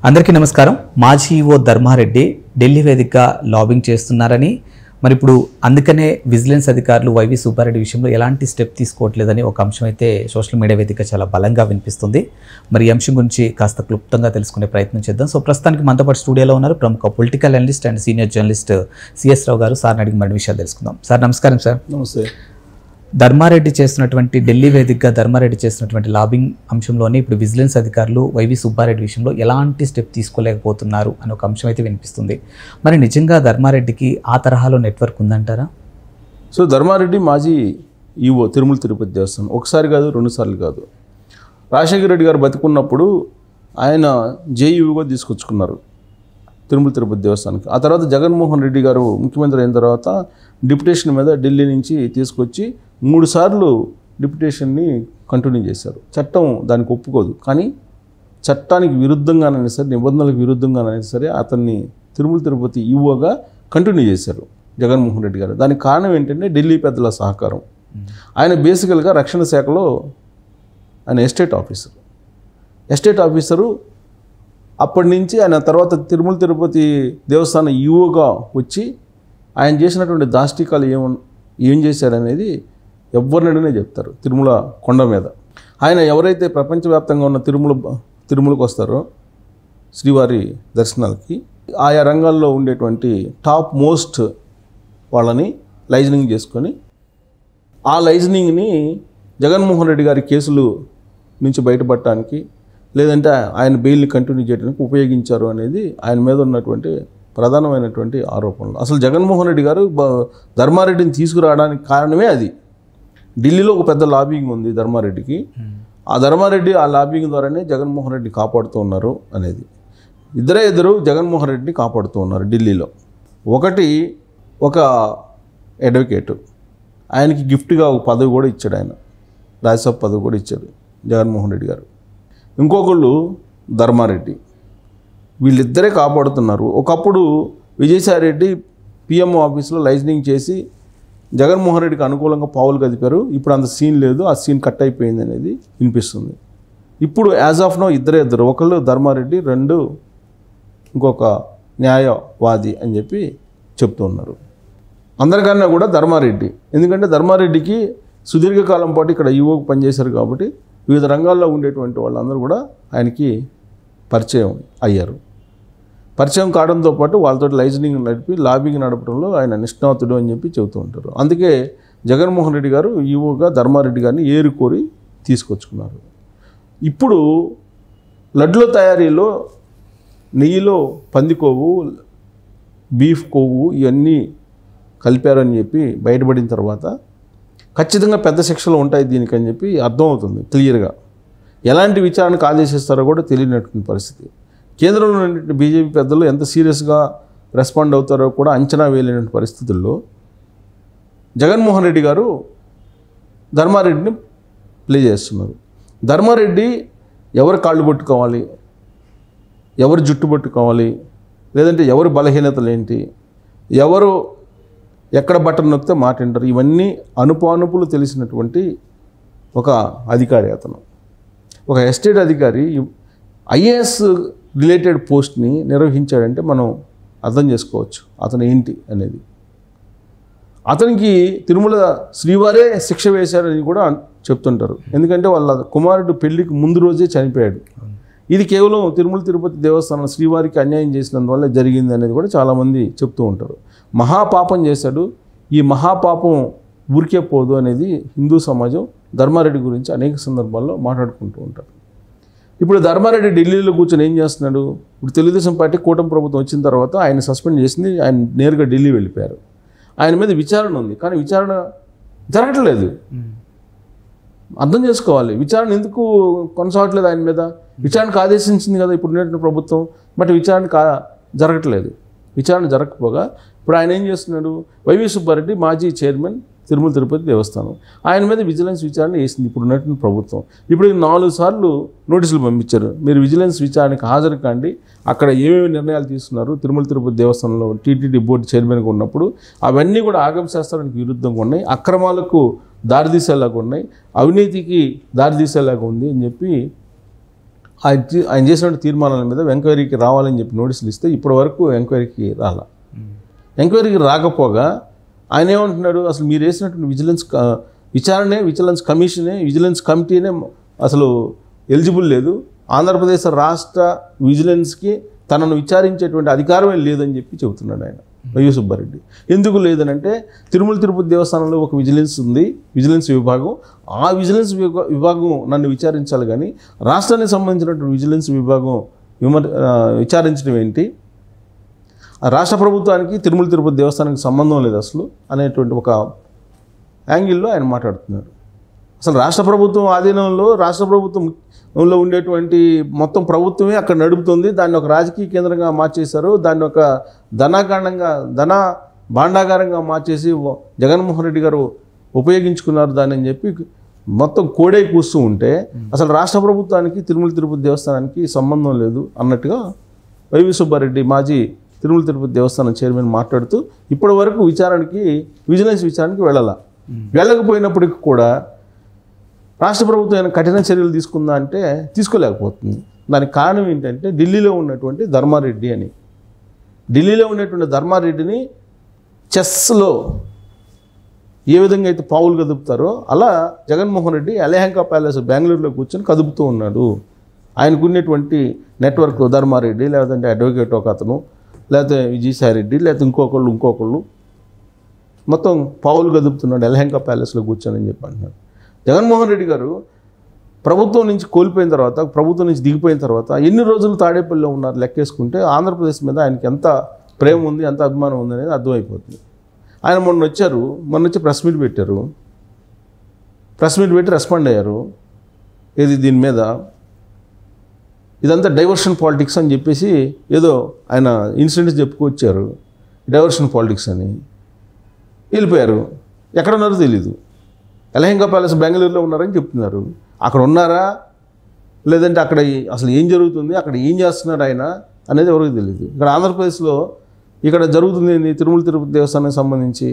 అందరికీ నమస్కారం మాజీ ఈవో ధర్మారెడ్డి ఢిల్లీ వేదికగా లాబింగ్ చేస్తున్నారని మరి ఇప్పుడు అందుకనే విజిలెన్స్ అధికారులు వైవి సుబ్బారెడ్డి విషయంలో ఎలాంటి స్టెప్ తీసుకోవట్లేదని ఒక అంశం అయితే సోషల్ మీడియా వేదిక చాలా బలంగా వినిపిస్తుంది మరి ఈ అంశం గురించి కాస్త క్లుప్తంగా తెలుసుకునే ప్రయత్నం చేద్దాం సో ప్రస్తుతానికి మనతో పాటు స్టూడియోలో ఉన్నారు ప్రముఖ political analyst and senior journalist C S Rao సార్ని అడిగి మరిన్ని విషయాలు తెలుసుకుందాం సార్ నమస్కారం సార్ నమస్తే ధర్మారెడ్డి చేస్తున్నటువంటి ఢిల్లీ వేదికగా ధర్మారెడ్డి చేస్తున్నటువంటి లాబింగ్ అంశంలోనే ఇప్పుడు విజిలెన్స్ అధికారులు వైవి సుబ్బారెడ్డి విషయంలో ఎలాంటి స్టెప్ తీసుకోలేకపోతున్నారు అని ఒక అంశం అయితే వినిపిస్తుంది మరి నిజంగా ధర్మారెడ్డికి ఆ తరహాలో నెట్వర్క్ ఉందంటారా సో ధర్మారెడ్డి మాజీ ఈవో తిరుమల తిరుపతి దేవస్థానం ఒకసారి కాదు రెండుసార్లు కాదు రాజశేఖర రెడ్డి గారు బతికున్నప్పుడు ఆయన జేఈఓగా తీసుకొచ్చుకున్నారు తిరుమల తిరుపతి దేవస్థానానికి ఆ తర్వాత జగన్మోహన్ రెడ్డి గారు ముఖ్యమంత్రి అయిన తర్వాత డిప్యుటేషన్ మీద ఢిల్లీ నుంచి తీసుకొచ్చి మూడు సార్లు డిప్యుటేషన్ని కంటిన్యూ చేశారు చట్టం దానికి ఒప్పుకోదు కానీ చట్టానికి విరుద్ధంగానైనా సరే నిబంధనలకు విరుద్ధంగానైనా సరే అతన్ని తిరుమల తిరుపతి ఈవోగా కంటిన్యూ చేశారు జగన్మోహన్ రెడ్డి గారు దానికి కారణం ఏంటంటే ఢిల్లీ పెద్దల సహకారం ఆయన బేసికల్గా రక్షణ శాఖలో ఆయన ఎస్టేట్ ఆఫీసర్ ఎస్టేట్ ఆఫీసరు అప్పటి నుంచి ఆయన తర్వాత తిరుమల తిరుపతి దేవస్థానం ఈవోగా వచ్చి ఆయన చేసినటువంటి దాష్టికాలు ఏమ ఏం చేశారనేది ఎవరినడినే చెప్తారు తిరుమల కొండ మీద ఆయన ఎవరైతే ప్రపంచవ్యాప్తంగా ఉన్న తిరుమల తిరుమలకు వస్తారో శ్రీవారి దర్శనాలకి ఆయా రంగాల్లో ఉండేటువంటి టాప్ మోస్ట్ వాళ్ళని లైజనింగ్ చేసుకొని ఆ లైజనింగ్ని జగన్మోహన్ రెడ్డి గారి కేసులు నుంచి బయటపడటానికి లేదంటే ఆయన బెయిల్ని కంటిన్యూ చేయడానికి ఉపయోగించారు అనేది ఆయన మీద ఉన్నటువంటి ప్రధానమైనటువంటి ఆరోపణలు అసలు జగన్మోహన్ రెడ్డి గారు బ- ధర్మారెడ్డిని తీసుకురావడానికి కారణమే అది ఢిల్లీలో ఒక పెద్ద లాబింగ్ ఉంది ధర్మారెడ్డికి ఆ ధర్మారెడ్డి ఆ లాబింగ్ ద్వారానే జగన్మోహన్ రెడ్డి కాపాడుతూ ఉన్నారు అనేది ఇద్దరే ఇద్దరు జగన్మోహన్ రెడ్డిని కాపాడుతూ ఉన్నారు ఢిల్లీలో ఒకటి ఒక అడ్వకేటు ఆయనకి గిఫ్ట్గా ఒక పదవి కూడా ఇచ్చాడు ఆయన రాజ్యసభ పదవి కూడా ఇచ్చాడు జగన్మోహన్ రెడ్డి గారు ఇంకొకళ్ళు ధర్మారెడ్డి వీళ్ళిద్దరే కాపాడుతున్నారు ఒకప్పుడు విజయసాయిరెడ్డి పిఎంఓ ఆఫీస్లో లైజనింగ్ చేసి జగన్మోహన్ రెడ్డికి అనుకూలంగా పావులు కదిపారు ఇప్పుడు అంత సీన్ లేదు ఆ సీన్ కట్ అయిపోయింది అనేది వినిపిస్తుంది ఇప్పుడు యాజ్ ఆఫ్ నో ఇద్దరే ఇద్దరు ఒకళ్ళు ధర్మారెడ్డి రెండు ఇంకొక న్యాయవాది అని చెప్పి చెప్తూ ఉన్నారు అందరికన్నా కూడా ధర్మారెడ్డి ఎందుకంటే ధర్మారెడ్డికి సుదీర్ఘకాలం పాటు ఇక్కడ ఈవోకి పనిచేశారు కాబట్టి వివిధ రంగాల్లో ఉండేటువంటి వాళ్ళందరూ కూడా ఆయనకి పరిచయం అయ్యారు పరిచయం కావడంతో పాటు వాళ్ళతో లైజనింగ్ నడిపి లాబింగ్ నడపడంలో ఆయన నిష్ణాతుడు అని చెప్పి చెబుతూ ఉంటారు అందుకే జగన్మోహన్ రెడ్డి గారు ఈవోగా ధర్మారెడ్డి గారిని ఏరుకోరి తీసుకొచ్చుకున్నారు ఇప్పుడు లడ్ల తయారీలో నెయ్యిలో పంది కొవ్వు బీఫ్ కొవ్వు ఇవన్నీ కలిపారని చెప్పి బయటపడిన తర్వాత ఖచ్చితంగా పెద్ద శిక్షలు ఉంటాయి దీనికి అని చెప్పి అర్థమవుతుంది క్లియర్గా ఎలాంటి విచారణకు ఆదేశిస్తారో కూడా తెలియనటువంటి పరిస్థితి కేంద్రంలో ఉన్నటువంటి బీజేపీ పెద్దలు ఎంత సీరియస్గా రెస్పాండ్ అవుతారో కూడా అంచనా వేయలేనటువంటి పరిస్థితుల్లో జగన్మోహన్ రెడ్డి గారు ధర్మారెడ్డిని ప్లే చేస్తున్నారు ధర్మారెడ్డి ఎవరు కాళ్ళు పట్టుకోవాలి ఎవరు జుట్టు పట్టుకోవాలి లేదంటే ఎవరు బలహీనతలు ఏంటి ఎవరు ఎక్కడ బట్టలు నొక్కితే మాట వింటారు ఇవన్నీ అనుపానుపులు తెలిసినటువంటి ఒక అధికారి అతను ఒక ఎస్టేట్ అధికారి ఐఏఎస్ రిలేటెడ్ పోస్ట్ని నిర్వహించాడంటే మనం అర్థం చేసుకోవచ్చు అతను ఏంటి అనేది అతనికి తిరుమల శ్రీవారే శిక్ష వేశారని కూడా అన్- చెప్తుంటారు ఎందుకంటే వాళ్ళ కుమారుడు పెళ్లికి ముందు రోజే చనిపోయాడు ఇది కేవలం తిరుమల తిరుపతి దేవస్థానం శ్రీవారికి అన్యాయం చేసినందువల్ల జరిగింది అనేది కూడా చాలామంది చెప్తూ ఉంటారు మహాపాపం చేశాడు ఈ మహాపాపం ఊరికే పోదు అనేది హిందూ సమాజం ధర్మారెడ్డి గురించి అనేక సందర్భాల్లో మాట్లాడుకుంటూ ఉంటారు ఇప్పుడు ధర్మారెడ్డి ఢిల్లీలో కూర్చొని ఏం చేస్తున్నాడు ఇప్పుడు తెలుగుదేశం పార్టీ కూటమి ప్రభుత్వం వచ్చిన తర్వాత ఆయన సస్పెండ్ చేసింది ఆయన నేరుగా ఢిల్లీ వెళ్ళిపోయారు ఆయన మీద విచారణ ఉంది కానీ విచారణ జరగట్లేదు అర్థం చేసుకోవాలి విచారణ ఎందుకు కొనసాగట్లేదు ఆయన మీద విచారణకు ఆదేశించింది కదా ఇప్పుడు ఉన్నటువంటి ప్రభుత్వం బట్ విచారణ కా జరగట్లేదు విచారణ జరగకపోగా ఇప్పుడు ఆయన ఏం చేస్తున్నాడు వైవి సుబ్బారెడ్డి మాజీ చైర్మన్ తిరుమల తిరుపతి దేవస్థానం ఆయన మీద విజిలెన్స్ విచారణ వేసింది ఇప్పుడు ఉన్నటువంటి ప్రభుత్వం ఇప్పుడు ఈ నాలుగు సార్లు నోటీసులు పంపించారు మీరు విజిలెన్స్ విచారణకు హాజరు కాండి అక్కడ ఏమేమి నిర్ణయాలు తీసుకున్నారు తిరుమల తిరుపతి దేవస్థానంలో టీటీడీ బోర్డు చైర్మన్గా ఉన్నప్పుడు అవన్నీ కూడా ఆగమ శాస్త్రానికి విరుద్ధంగా ఉన్నాయి అక్రమాలకు దారితీసేలాగా ఉన్నాయి అవినీతికి దారితీసేలాగా ఉంది అని చెప్పి ఆయన తీ- ఆయన చేసిన తీర్మానాల మీద ఎంక్వైరీకి రావాలని చెప్పి నోటీసులు ఇస్తే ఇప్పటి వరకు ఎంక్వైరీకి రాల ఎంక్వైరీకి రాకపోగా ఆయన ఏమంటున్నాడు అసలు మీరు వేసినటువంటి విజిలెన్స్ క- విచారణే విజిలెన్స్ కమిషనే విజిలెన్స్ కమిటీనే అసలు ఎలిజిబుల్ లేదు ఆంధ్రప్రదేశ్ రాష్ట్ర విజిలెన్స్కి తనను విచారించేటువంటి అధికారమే లేదని చెప్పి చెబుతున్నాడు ఆయన వైవి సుబ్బారెడ్డి ఎందుకు లేదనంటే తిరుమల తిరుపతి దేవస్థానంలో ఒక విజిలెన్స్ ఉంది విజిలెన్స్ విభాగం ఆ విజిలెన్స్ విభా- విభాగం నన్ను విచారించాలి కానీ రాష్ట్రానికి సంబంధించినటువంటి విజిలెన్స్ విభాగం విమర్ ఆ, విచారించడం ఏంటి ఆ రాష్ట్ర ప్రభుత్వానికి తిరుమల తిరుపతి దేవస్థానానికి సంబంధం లేదు అసలు అనేటువంటి ఒక యాంగిల్లో ఆయన మాట్లాడుతున్నారు అసలు రాష్ట్ర ప్రభుత్వం ఆధీనంలో రాష్ట్ర ప్రభుత్వంలో ఉండేటువంటి మొత్తం ప్రభుత్వమే అక్కడ నడుపుతుంది దాన్ని ఒక రాజకీయ కేంద్రంగా మార్చేశారు దాన్ని ఒక ధనాకాండంగా ధన భాండాగారంగా మార్చేసి వ- జగన్మోహన్ రెడ్డి గారు ఉపయోగించుకున్నారు దాన్ని అని చెప్పి మొత్తం కోడే కూస్తూ ఉంటే అసలు రాష్ట్ర ప్రభుత్వానికి తిరుమల తిరుపతి దేవస్థానానికి సంబంధం లేదు అన్నట్టుగా వైవి సుబ్బారెడ్డి మాజీ తిరుమల తిరుపతి దేవస్థానం చైర్మన్ మాట్లాడుతూ ఇప్పటి వరకు విచారణకి విజిలెన్స్ విచారణకి వెళ్ళాల వెళ్ళకపోయినప్పటికి కూడా రాష్ట్ర ప్రభుత్వం ఏమైనా కఠిన చర్యలు తీసుకుందా అంటే తీసుకోలేకపోతుంది దానికి కారణం ఏంటంటే ఢిల్లీలో ఉన్నటువంటి ధర్మారెడ్డి అని ఢిల్లీలో ఉన్నటువంటి ధర్మారెడ్డిని చెస్లో ఏ విధంగా అయితే పావులు కదుపుతారో అలా జగన్మోహన్ రెడ్డి అలహంకా ప్యాలెస్ బెంగళూరులో కూర్చొని కదుపుతూ ఉన్నాడు ఆయనకు ఉన్నటువంటి నెట్వర్క్ ధర్మారెడ్డి లేదంటే అడ్వకేట్ ఒక అతను లేకపోతే విజయసాయి రెడ్డి లేకపోతే ఇంకొకళ్ళు ఇంకొకళ్ళు మొత్తం పావులు కదుపుతున్నాడు ఎలహంకా ప్యాలెస్లో కూర్చొని అని చెప్పి అంటున్నాడు జగన్మోహన్ రెడ్డి గారు ప్రభుత్వం నుంచి కోల్పోయిన తర్వాత ప్రభుత్వం నుంచి దిగిపోయిన తర్వాత ఎన్ని రోజులు తాడేపల్లిలో ఉన్నారు లెక్కేసుకుంటే ఆంధ్రప్రదేశ్ మీద ఆయనకి ఎంత ప్రేమ ఉంది ఎంత అభిమానం ఉంది అనేది అర్థమైపోతుంది ఆయన మొన్న వచ్చారు మొన్న వచ్చి ప్రెస్ మీట్ పెట్టారు ప్రెస్ మీట్ పెట్టి రెస్పాండ్ అయ్యారు ఇది దీని మీద ఇదంతా డైవర్షన్ పాలిటిక్స్ అని చెప్పేసి ఏదో ఆయన ఇన్సిడెంట్స్ చెప్పుకొచ్చారు డైవర్షన్ పాలిటిక్స్ అని వెళ్ళిపోయారు ఎక్కడ ఉన్నారో తెలీదు ఎలహంగా ప్యాలెస్ బెంగళూరులో ఉన్నారని చెప్తున్నారు అక్కడ ఉన్నారా లేదంటే అక్కడ ఈ- అసలు ఏం జరుగుతుంది అక్కడ ఏం చేస్తున్నారు ఆయన అనేది ఎవరికి తెలియదు ఇక్కడ ఆంధ్రప్రదేశ్లో ఇక్కడ జరుగుతుంది ఏంది తిరుమల తిరుపతి దేవస్థానానికి సంబంధించి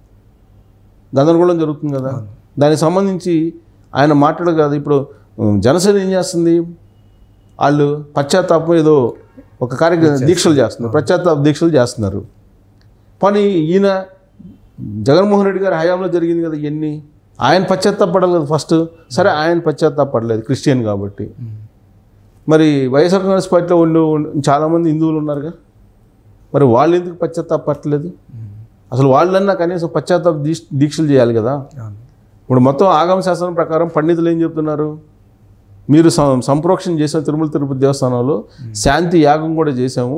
గందరగోళం జరుగుతుంది కదా దానికి సంబంధించి ఆయన మాట్లాడదు కదా ఇప్పుడు ఉమ్, జనసేన ఏం చేస్తుంది వాళ్ళు పశ్చాత్తాపం ఏదో ఒక కార్యక్రమం దీక్షలు చేస్తున్నారు పశ్చాత్తాప దీక్షలు చేస్తున్నారు కానీ ఈయన జగన్మోహన్ రెడ్డి గారి హయాంలో జరిగింది కదా ఇవన్నీ ఆయన పశ్చాత్తాపడాలి కదా ఫస్ట్ సరే ఆయన పశ్చాత్తాపడలేదు క్రిస్టియన్ కాబట్టి మరి వైఎస్ఆర్ కాంగ్రెస్ పార్టీలో ఉండి చాలామంది హిందువులు ఉన్నారుగా మరి వాళ్ళు ఎందుకు పశ్చాత్తాపట్టలేదు అసలు వాళ్ళన్నా కనీసం పశ్చాత్తాప దీక్ష దీక్షలు చేయాలి కదా ఇప్పుడు మొత్తం ఆగమ శాస్త్రం ప్రకారం పండితులు ఏం చెప్తున్నారు మీరు సం- సంప్రోక్షణ చేసాం తిరుమల తిరుపతి దేవస్థానంలో శాంతి యాగం కూడా చేశాము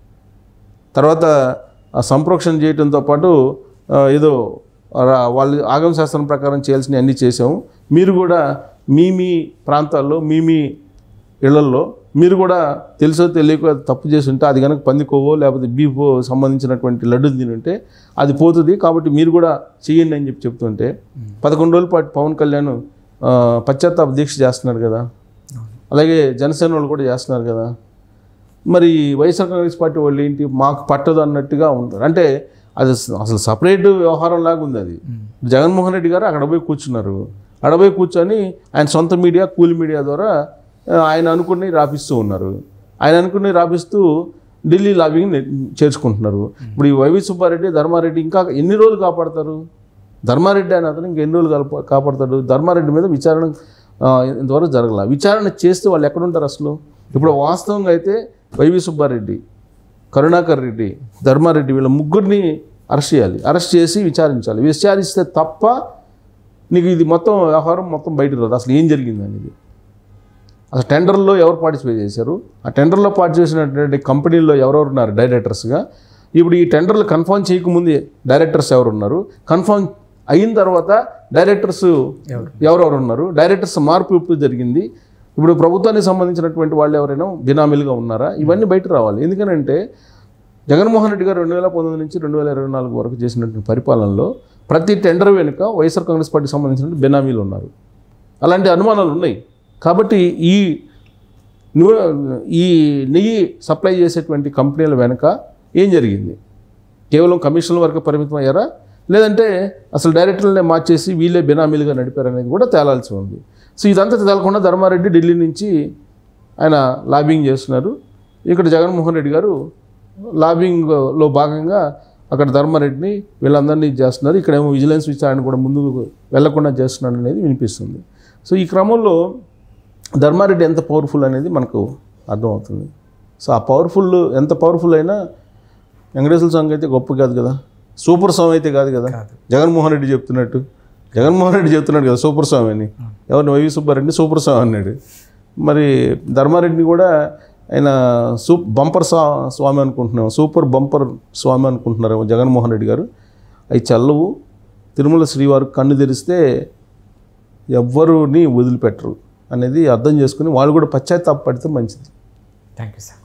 తర్వాత ఆ సంప్రోక్షణ చేయడంతో పాటు ఆ, ఏదో రా- వాళ్ళు ఆగమ శాస్త్రం ప్రకారం చేయాల్సిన అన్నీ చేసాము మీరు కూడా మీ మీ ప్రాంతాల్లో మీ మీ ఇళ్లల్లో మీరు కూడా తెలుసో తెలియక తప్పు చేసి ఉంటే అది కనుక పందికోవో లేకపోతే బీఫో సంబంధించినటువంటి లడ్డు తిని ఉంటే అది పోతుంది కాబట్టి మీరు కూడా చెయ్యండి అని చెప్పి చెప్తుంటే పదకొండు రోజుల పాటు పవన్ కళ్యాణ్ ఆ, పశ్చాత్తాప దీక్ష చేస్తున్నారు కదా అలాగే జనసేన వాళ్ళు కూడా చేస్తున్నారు కదా మరి వైఎస్ఆర్ కాంగ్రెస్ పార్టీ వాళ్ళు ఏంటి మాకు పట్టదు అన్నట్టుగా ఉంటారు అంటే అది అస- అసలు సపరేట్ వ్యవహారం లాగా ఉంది అది జగన్మోహన్ రెడ్డి గారు అక్కడ పోయి కూర్చున్నారు అక్కడ పోయి కూర్చొని ఆయన సొంత మీడియా కూలి మీడియా ద్వారా ఆ, ఆయన అనుకుని రాపిస్తూ ఉన్నారు ఆయన అనుకుని రాపిస్తూ ఢిల్లీ లాబింగ్ చేర్చుకుంటున్నారు ఇప్పుడు ఈ వైవి సుబ్బారెడ్డి ధర్మారెడ్డి ఇంకా ఎన్ని రోజులు కాపాడతారు ధర్మారెడ్డి అని అతను ఇంకెన్ని రోజులు కాప- కాపాడతాడు ధర్మారెడ్డి మీద విచారణ ఆ, ఇంతవరకు జరగల విచారణ చేస్తే వాళ్ళు ఎక్కడుంటారు అసలు ఇప్పుడు వాస్తవంగా అయితే వైవి సుబ్బారెడ్డి కరుణాకర్ రెడ్డి ధర్మారెడ్డి వీళ్ళ ముగ్గురిని అరెస్ట్ చేయాలి అరెస్ట్ చేసి విచారించాలి విచారిస్తే తప్ప నీకు ఇది మొత్తం వ్యవహారం మొత్తం బయటకు రాదు అసలు ఏం జరిగింది అనేది అసలు టెండర్లో ఎవరు పార్టిసిపేట్ చేశారు ఆ టెండర్లో పార్టిసిపేట్ చేసినటువంటి కంపెనీల్లో ఎవరెవరు ఉన్నారు డైరెక్టర్స్గా ఇప్పుడు ఈ టెండర్లు కన్ఫర్మ్ చేయకముందే డైరెక్టర్స్ ఎవరు ఉన్నారు కన్ఫర్మ్ అయిన తర్వాత డైరెక్టర్స్ ఎవరెవరు ఉన్నారు డైరెక్టర్స్ మార్పు ఇప్పుడు జరిగింది ఇప్పుడు ప్రభుత్వానికి సంబంధించినటువంటి వాళ్ళు ఎవరైనా బినామీలుగా ఉన్నారా ఇవన్నీ బయట రావాలి ఎందుకనంటే జగన్మోహన్ రెడ్డి గారు రెండు వేల పంతొమ్మిది నుంచి రెండు వేల ఇరవై నాలుగు వరకు చేసినటువంటి పరిపాలనలో ప్రతి టెండర్ వెనుక వైఎస్ఆర్ కాంగ్రెస్ పార్టీకి సంబంధించిన బినామీలు ఉన్నారు అలాంటి అనుమానాలు ఉన్నాయి కాబట్టి ఈ ను- ఈ నెయ్యి సప్లై చేసేటువంటి కంపెనీల వెనుక ఏం జరిగింది కేవలం కమిషన్ల వరకు పరిమితం అయ్యారా లేదంటే అసలు డైరెక్టర్లనే మార్చేసి వీళ్ళే బినామీలుగా నడిపారు అనేది కూడా తేలాల్సి ఉంది సో ఇదంతా తేలకుండా ధర్మారెడ్డి ఢిల్లీ నుంచి ఆయన లాబింగ్ చేస్తున్నారు ఇక్కడ జగన్మోహన్ రెడ్డి గారు లాబింగ్లో భాగంగా అక్కడ ధర్మారెడ్డిని వీళ్ళందరినీ చేస్తున్నారు ఇక్కడేమో విజిలెన్స్ విచారణ కూడా ముందుకు వెళ్లకుండా చేస్తున్నాడు అనేది వినిపిస్తుంది సో ఈ క్రమంలో ధర్మారెడ్డి ఎంత పవర్ఫుల్ అనేది మనకు అర్థమవుతుంది సో ఆ పవర్ఫుల్ ఎంత పవర్ఫుల్ అయినా వెంకటేశ్వర స్వామి అయితే గొప్ప కాదు కదా సూపర్ స్వామి అయితే కాదు కదా కాదు. జగన్మోహన్ రెడ్డి చెప్తున్నట్టు జగన్మోహన్ రెడ్డి చెప్తున్నాడు కదా సూపర్ స్వామి అని ఎవరిని వైవి సుబ్బారెడ్డి సూపర్ స్వామి అన్నాడు మరి ధర్మారెడ్డిని కూడా ఆయన సూ బంపర్ స్వా స్వామి అనుకుంటున్నాం సూపర్ బంపర్ స్వామి అనుకుంటున్నారు జగన్మోహన్ రెడ్డి గారు అవి చల్లవు తిరుమల శ్రీవారు కన్ను తెరిస్తే ఎవ్వరుని వదిలిపెట్టరు అనేది అర్థం చేసుకుని వాళ్ళు కూడా పశ్చాత్తాపడితే మంచిది థ్యాంక్ యూ సార్